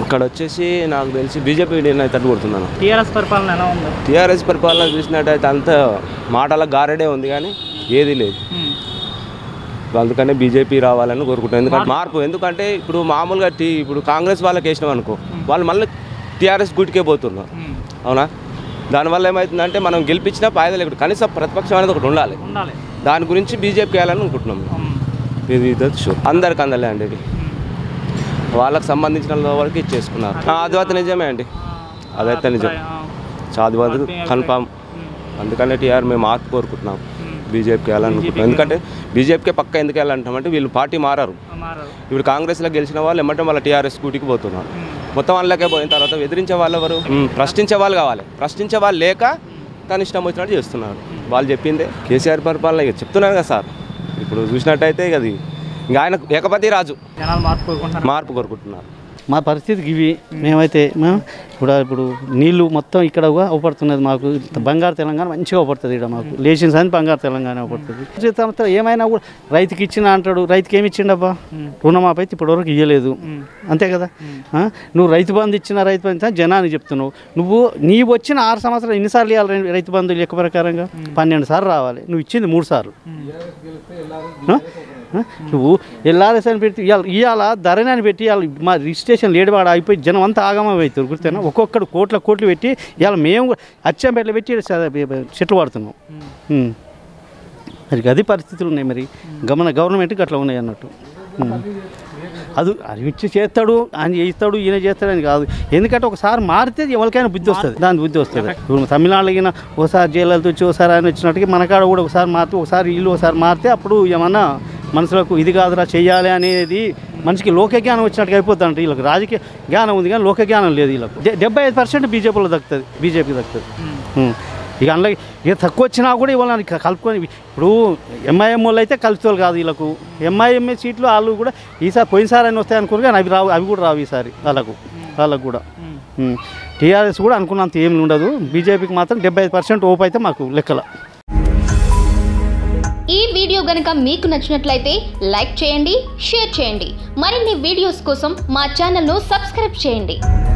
ఇక్కడ వచ్చేసి నాకు తెలిసి బీజేపీ నేను తట్టు కొడుతున్నాను టీఆర్ఎస్ పరిపాలన ఎలా ఉంది టీఆర్ఎస్ పరిపాలన చూసినట్టయితే అంత మాటల గారడే ఉంది కానీ ఏది లేదు ఉమ్. అందుకనే బీజేపీ రావాలని కోరుకుంటాను ఎందుకంటే మార్పు ఎందుకంటే ఇప్పుడు మామూలుగా టీ ఇప్పుడు కాంగ్రెస్ వాళ్ళకి వేసినాం అనుకో వాళ్ళు మళ్ళీ టీఆర్ఎస్ గుటికే పోతున్నారు ఉమ్. అవునా దానివల్ల ఏమవుతుందంటే మనం గెలిపించినా ఫాయిదా లేకుండా కనీసం ప్రతిపక్షం అనేది ఒకటి ఉండాలి ఉండాలి దాని గురించి బీజేపీ వేయాలని అనుకుంటున్నాం ఉమ్. ఇది ఇది షూర్ అందరికి అందలే అండి ఇది వాళ్ళకి సంబంధించిన వరకు ఇచ్చేసుకున్నారు ఆ, అది అయితే నిజమే అండి అదైతే నిజం ఆ. చదువు కన్ఫామ్ అందుకనే టీఆర్ మేము మార్పు కోరుకుంటున్నాం బీజేపీకి వెళ్ళాలనుకుంటున్నాం ఎందుకంటే బీజేపీకే పక్క ఎందుకు వెళ్ళాలంటామంటే వీళ్ళు పార్టీ మారారు మారారు ఇప్పుడు కాంగ్రెస్లో గెలిచిన వాళ్ళు ఎమ్మటే వాళ్ళ టీఆర్ఎస్ స్కూటీకి పోతున్నారు మొత్తం వాళ్ళకే పోయిన తర్వాత ఎదిరించే వాళ్ళు ఎవరు మ్, ప్రశ్నించే వాళ్ళు కావాలి ప్రశ్నించే వాళ్ళు లేక తన ఇష్టం వచ్చినట్టు చేస్తున్నారు వాళ్ళు చెప్పిందే కేసీఆర్ పరిపాలన ఇక చెప్తున్నారు కదా సార్ ఇప్పుడు చూసినట్టయితే ఇక అది ఇంకా ఆయన ఏకపతి రాజు జనాలు మార్పు కోరుకుంటున్నారు మార్పు కోరుకుంటున్నారు మా పరిస్థితికి ఇవి మేమైతే మేము ఇప్పుడు ఇప్పుడు నీళ్లు మొత్తం ఇక్కడ అవపడుతున్నది మాకు బంగారు తెలంగాణ మంచిగా అవపడుతుంది ఇక్కడ మాకు లేచిన సాని బంగారు తెలంగాణ అవపడుతుంది సంవత్సరం ఏమైనా కూడా రైతుకి ఇచ్చిన అంటాడు రైతుకి ఏమి ఇచ్చిండబ్బా రుణమాపై అయితే ఇప్పటివరకు ఇవ్వలేదు అంతే కదా ఆ? నువ్వు రైతు బంధు ఇచ్చిన రైతు బంధు ఇచ్చిన జనానికి చెప్తున్నావు నువ్వు నీ వచ్చిన ఆరు సంవత్సరాలు ఎన్నిసార్లు ఇవ్వాలి రై- రైతు బంధు లెక్క ప్రకారంగా పన్నెండు సార్లు రావాలి నువ్వు ఇచ్చింది మూడు సార్లు ఆ? ఆ? నువ్వు ఎల్ఆర్ఎస్ అని పెట్టి ఇవాళ ఇవాళ ధరణి అని పెట్టి ఇవాళ మా రిజిస్ట్రేషన్ లేడివాడ అయిపోయి జనం అంతా ఆగమం అవుతారు గుర్తేనా ఒక్కొక్కడు కోట్ల కోట్లు పెట్టి ఇవాళ మేము కూడా అచ్చంపేటలో పెట్టి ఈడ చ- చెట్లు వాడుతున్నాం ఉమ్. మరి అది పరిస్థితులు ఉన్నాయి మరి గమన గవర్నమెంట్కి అట్లా ఉన్నాయి అన్నట్టు ఉమ్. అది అది ఇచ్చి చేస్తాడు ఆయన చేస్తాడు ఈయన చేస్తాడు అని కాదు ఎందుకంటే ఒకసారి మారితే ఎవరికైనా బుద్ధి వస్తుంది దాని బుద్ధి వస్తుంది ఇప్పుడు తమిళనాడులో గిన ఒకసారి జైలు వచ్చి ఒకసారి ఆయన వచ్చినట్టుగా మన కాడ కూడా ఒకసారి మారితే ఒకసారి ఇల్లు ఒకసారి మారితే అప్పుడు ఏమన్నా మనసులకు ఇది కాదురా చెయ్యాలి అనేది మనిషికి లోక జ్ఞానం వచ్చినట్టుగా అయిపోతుందంట వీళ్ళకి రాజకీయ జ్ఞానం ఉంది కానీ లోక జ్ఞానం లేదు వీళ్ళకు డె- డెబ్బై ఐదు పర్సెంట్ బీజేపీలో దక్కుతుంది బీజేపీకి దక్కుతుంది ఉం. ఇక అందులో ఇక తక్కువ వచ్చినా కూడా ఇవాళ క- కలుపుకొని ఇప్పుడు ఎంఐఎం వాళ్ళు అయితే కలుపుతారు కాదు వీళ్ళకు ఎంఐఎంఏ సీట్లు వాళ్ళు కూడా ఈసారి పోయినసారి అని వస్తాయి అనుకోరు కానీ అవి రావు అవి కూడా రావు ఈసారి వాళ్ళకు వాళ్ళకు కూడా టీఆర్ఎస్ కూడా అనుకున్నంత ఏమి ఉండదు బీజేపీకి మాత్రం డెబ్బై ఐదు పర్సెంట్ ఓపు అయితే మాకు లెక్కల ఈ వీడియో గనుక మీకు నచ్చినట్లయితే లైక్ చేయండి షేర్ చేయండి మరిన్ని వీడియోస్ కోసం మా ఛానల్ను సబ్స్క్రైబ్ చేయండి